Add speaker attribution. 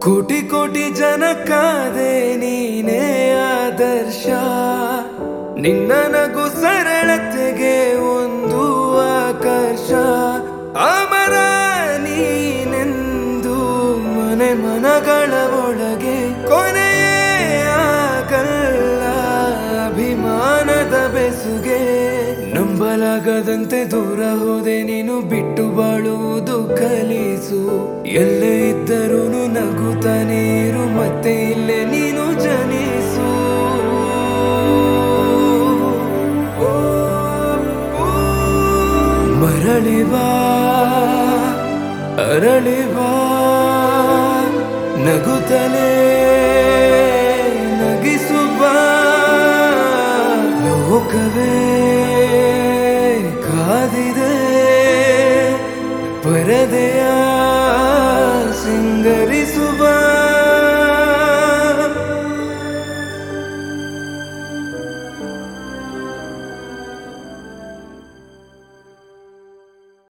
Speaker 1: ಕೋಟಿ ಕೋಟಿ ಜನಕ್ಕಾದೆ ನೀನೇ ಆದರ್ಶ ನಿನ್ನ ನಗು ಸರಳತೆಗೆ ಒಂದು ಆಕರ್ಷ ಅಮರ ನೀನೆಂದು ಮನೆ ಮನಗಳ ಒಳಗೆ ಕೊನೆಯೇ ಆಗಲ್ಲ ಅಭಿಮಾನದ ಬೆಸುಗೆ ನಂಬಲಾಗದಂತೆ ದೂರ ಹೋದೆ ನೀನು ಬಿಟ್ಟು ಬಾಳುವುದು ಕಲಿಸು ಎಲ್ಲೇ ಇದ್ದರೂ ನಗುತ್ತ ನೀರು ಮತ್ತೆ ಇಲ್ಲೇ ನೀನು ಜನಿಸು ಓ, ಓ, ಮರಳಿವಾ ಅರಳಿವಾ ನಗುತ್ತಲೇ ನಗಿಸುವ ಲೋಕವೇ ಕಾದಿದೆ ಪರದೆಯ ಸಿಂಗರಿಸುವ